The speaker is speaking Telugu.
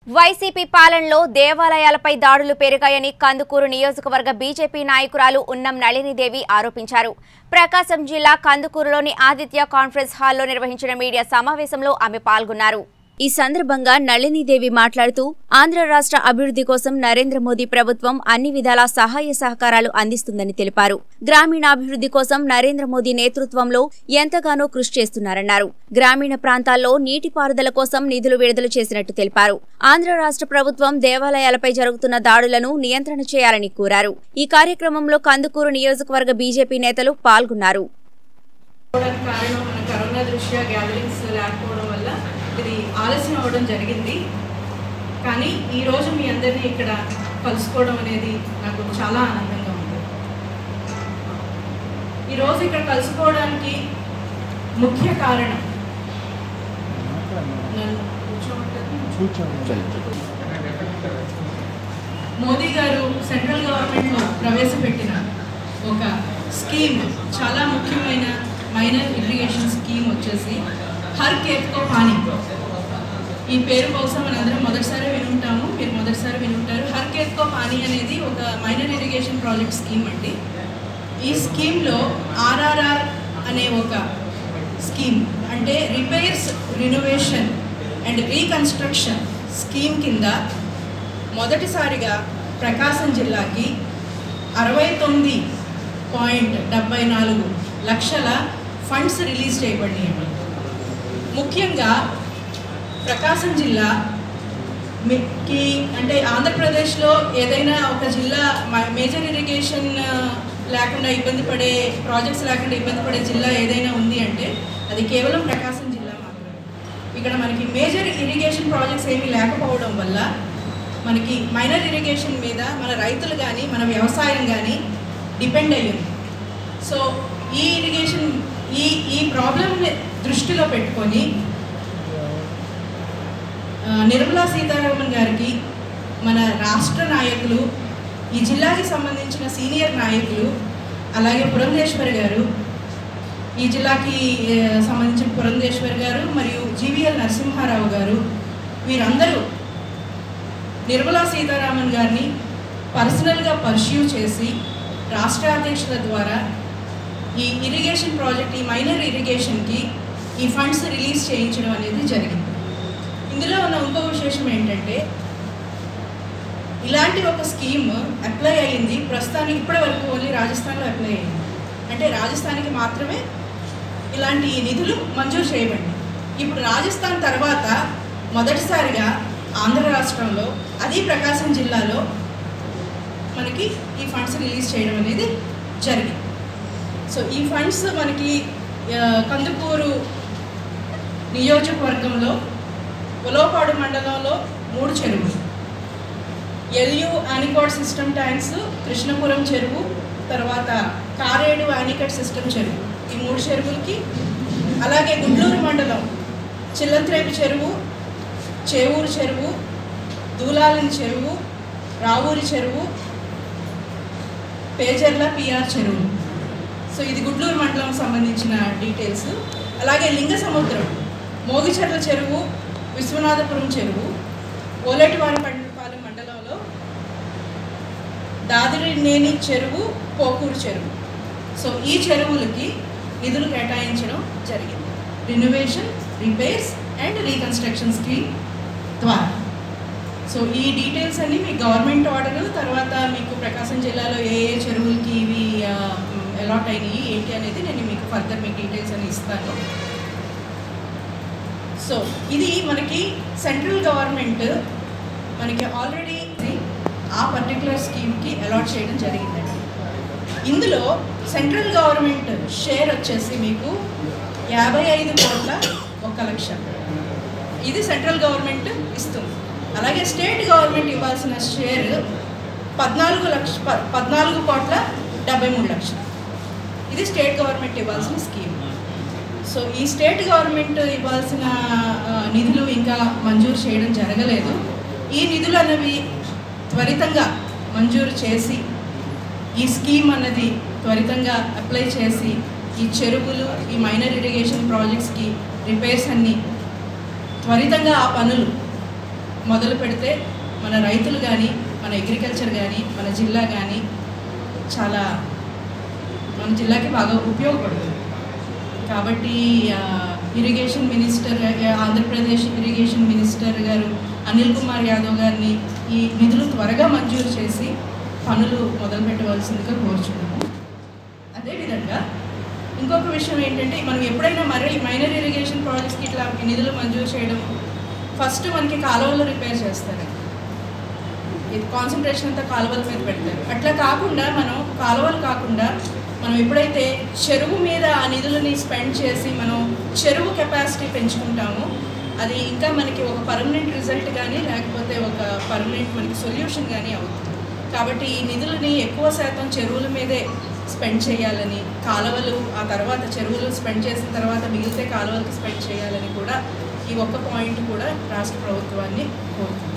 వైసీపీ పాలనలో దేవాలయాలపై దాడులు పెరిగాయని కందుకూరు నియోజకవర్గ బీజేపీ నాయకురాలు ఉన్నం నళినీదేవి ఆరోపించారు ప్రకాశం జిల్లా కందుకూరులోని ఆదిత్య కాన్ఫరెన్స్ హాల్లో నిర్వహించిన మీడియా సమావేశంలో ఆమె పాల్గొన్నారు ఈ సందర్భంగా నళినీదేవి మాట్లాడుతూ ఆంధ్ర రాష్ట్ర అభివృద్ధి కోసం నరేంద్ర మోదీ ప్రభుత్వం అన్ని విధాల సహాయ సహకారాలు అందిస్తుందని తెలిపారు గ్రామీణాభివృద్ధి కోసం నరేంద్ర మోదీ నేతృత్వంలో ఎంతగానో కృషి చేస్తున్నారన్నారు గ్రామీణ ప్రాంతాల్లో నీటిపారుదల కోసం నిధులు విడుదల చేసినట్టు తెలిపారు ఆంధ్ర రాష్ట్ర ప్రభుత్వం దేవాలయాలపై జరుగుతున్న దాడులను నియంత్రణ చేయాలని కోరారు ఈ కార్యక్రమంలో కందుకూరు నియోజకవర్గ బీజేపీ నేతలు పాల్గొన్నారు పోవడానికి కారణం మన కరోనా దృష్ట్యా గ్యాదరింగ్స్ లేకపోవడం వల్ల ఇది ఆలస్యం అవ్వడం జరిగింది కానీ ఈరోజు మీ అందరినీ ఇక్కడ కలుసుకోవడం అనేది నాకు చాలా ఆనందంగా ఉంది ఈరోజు ఇక్కడ కలుసుకోవడానికి ముఖ్య కారణం నన్ను కూర్చోమంటారా? మోదీ గారు సెంట్రల్ గవర్నమెంట్లో ప్రవేశపెట్టిన ఒక స్కీమ్ చాలా ముఖ్యమైన మైనర్ ఇరిగేషన్ స్కీమ్ వచ్చేసి హర్ కేత్కో పానీ ఈ పేరు బహుశా మనందరం మొదటిసారి వినుంటాము మీరు మొదటిసారి వినుంటారు హర్ కేత్కో పానీ అనేది ఒక మైనర్ ఇరిగేషన్ ప్రాజెక్ట్ స్కీమ్ అండి ఈ స్కీమ్లో ఆర్ఆర్ఆర్ అనే ఒక స్కీమ్ అంటే repairs renovation and reconstruction scheme కింద మొదటిసారిగా ప్రకాశం జిల్లాకి అరవై తొమ్మిది పాయింట్ డెబ్బై నాలుగు లక్షల ఫండ్స్ రిలీజ్ చేయబడినాయి ముఖ్యంగా ప్రకాశం జిల్లా మీ- కి అంటే ఆంధ్రప్రదేశ్లో ఏదైనా ఒక జిల్లా మ- మేజర్ ఇరిగేషన్ ఆ, లేకుండా ఇబ్బంది పడే ప్రాజెక్ట్స్ లేకుండా ఇబ్బంది పడే జిల్లా ఏదైనా ఉంది అంటే అది కేవలం ప్రకాశం జిల్లా మాత్రమే ఇక్కడ మనకి మేజర్ ఇరిగేషన్ ప్రాజెక్ట్స్ ఏమీ లేకపోవడం వల్ల మనకి మైనర్ ఇరిగేషన్ మీద మన రైతులు కానీ మన వ్యవసాయం కానీ డిపెండ్ అయ్యింది సో ఈ ఇరిగేషన్ ఈ ఈ ప్రాబ్లమ్ని దృష్టిలో పెట్టుకొని ఆ, నిర్మలా సీతారామన్ గారికి మన రాష్ట్ర నాయకులు ఈ జిల్లాకి సంబంధించిన సీనియర్ నాయకులు అలాగే పురంధేశ్వరి గారు ఈ జిల్లాకి ఏ, సంబంధించిన పురంధేశ్వరి గారు మరియు జీవీఎల్ నరసింహారావు గారు వీరందరూ నిర్మలా సీతారామన్ గారిని పర్సనల్గా పర్స్యూ చేసి రాష్ట్ర అధ్యక్షుల ద్వారా ఈ ఇరిగేషన్ ప్రాజెక్ట్ ఈ మైనర్ ఇరిగేషన్కి ఈ ఫండ్స్ రిలీజ్ చేయించడం అనేది జరిగింది ఇందులో ఉన్న ఇంకో విశేషం ఏంటంటే ఇలాంటి ఒక స్కీమ్ అప్లై అయ్యింది ప్రస్తుతానికి ఇప్పటి వరకు ఓన్లీ రాజస్థాన్లో అప్లై అయ్యింది అంటే రాజస్థాన్కి మాత్రమే ఇలాంటి నిధులు మంజూరు చేయబడింది ఇప్పుడు రాజస్థాన్ తర్వాత మొదటిసారిగా ఆంధ్ర రాష్ట్రంలో అది ప్రకాశం జిల్లాలో మనకి ఈ ఫండ్స్ రిలీజ్ చేయడం అనేది జరిగింది సో ఈ ఫండ్స్ మనకి ఆ, కందుకూరు నియోజకవర్గంలో ఉలవపాడు మండలంలో మూడు చెరువులు ఎల్యు ఆనికోట్ సిస్టమ్ ట్యాంక్స్ కృష్ణపురం చెరువు తర్వాత కారేడు ఆనికట్ సిస్టమ్ చెరువు ఈ మూడు చెరువులకి అలాగే గుడ్లూరు మండలం చిల్లంత్రేపు చెరువు చేవూరు చెరువు దూలాలని చెరువు రావూరి చెరువు పేజర్ల పిఆర్ చెరువు సో ఇది గుడ్లూరు మండలం సంబంధించిన డీటెయిల్స్ అలాగే లింగ సముద్రం మోగిచెర్ల చెరువు విశ్వనాథపురం చెరువు ఓలేటివారిపాలెం మండలంలో దాదిరినేని చెరువు పోకూరు చెరువు సో ఈ చెరువులకి నిధులు కేటాయించడం జరిగింది renovation repairs and reconstruction scheme ద్వారా సో ఈ డీటెయిల్స్ అన్ని మీ గవర్నమెంట్ ఆర్డర్ తర్వాత మీకు ప్రకాశం జిల్లాలో ఏ ఏ చెరువులకి ఇవి అలాట్ అయినాయి ఏంటి అనేది నేను మీకు ఫర్దర్ మీకు డీటెయిల్స్ అని ఇస్తాను సో ఇది మనకి సెంట్రల్ గవర్నమెంట్ మనకి ఆల్రెడీ ఆ పర్టికులర్ స్కీమ్కి అలాట్ చేయడం జరిగిందండి ఇందులో సెంట్రల్ గవర్నమెంట్ షేర్ వచ్చేసి మీకు యాభై ఐదు కోట్ల ఒక లక్ష ఇది సెంట్రల్ గవర్నమెంట్ ఇస్తుంది అలాగే స్టేట్ గవర్నమెంట్ ఇవ్వాల్సిన షేర్ పద్నాలుగు లక్ష ప- పద్నాలుగు కోట్ల డెబ్బై మూడు లక్షలు ఇది స్టేట్ గవర్నమెంట్ ఇవ్వాల్సిన స్కీమ్ సో ఈ స్టేట్ గవర్నమెంట్ ఇవ్వాల్సిన ఆ, నిధులు ఇంకా మంజూరు చేయడం జరగలేదు ఈ నిధులు అన్నవి త్వరితంగా మంజూరు చేసి ఈ స్కీమ్ అన్నది త్వరితంగా అప్లై చేసి ఈ చెరువులు ఈ మైనర్ ఇరిగేషన్ ప్రాజెక్ట్స్కి రిపేర్స్ అన్నీ త్వరితంగా ఆ పనులు మొదలు పెడితే మన రైతులు కానీ మన అగ్రికల్చర్ కానీ మన జిల్లా కానీ చాలా మన జిల్లాకి బాగా ఉపయోగపడుతుంది కాబట్టి ఆ, ఇరిగేషన్ మినిస్టర్ ఆ, ఆంధ్రప్రదేశ్ ఇరిగేషన్ మినిస్టర్ గారు అనిల్ కుమార్ యాదవ్ గారిని ఈ నిధులు త్వరగా మంజూరు చేసి పనులు మొదలు పెట్టవలసిందిగా కోరుచున్నాము అదేవిధంగా ఇంకొక విషయం ఏంటంటే మనం ఎప్పుడైనా మరీ మైనర్ ఇరిగేషన్ ప్రాజెక్ట్స్కి ఇట్లా నిధులు మంజూరు చేయడం ఫస్ట్ మనకి కాలువలు రిపేర్ చేస్తారు ఇది కాన్సన్ట్రేషన్ అంతా కాలువల మీద పెడతారు అట్లా కాకుండా మనం కాలువలు కాకుండా మనం ఎప్పుడైతే చెరువు మీద ఆ నిధులని స్పెండ్ చేసి మనం చెరువు కెపాసిటీ పెంచుకుంటామో అది ఇంకా మనకి ఒక పర్మనెంట్ రిజల్ట్ కానీ లేకపోతే ఒక పర్మనెంట్ మనకి సొల్యూషన్ కానీ అవుతుంది కాబట్టి ఈ నిధులని ఎక్కువ శాతం చెరువుల మీదే స్పెండ్ చేయాలని కాలువలు ఆ తర్వాత చెరువులు స్పెండ్ చేసిన తర్వాత మిగిలితే కాలువలకు స్పెండ్ చేయాలని కూడా ఈ ఒక్క పాయింట్ కూడా రాష్ట్ర ప్రభుత్వాన్ని కోరుతుంది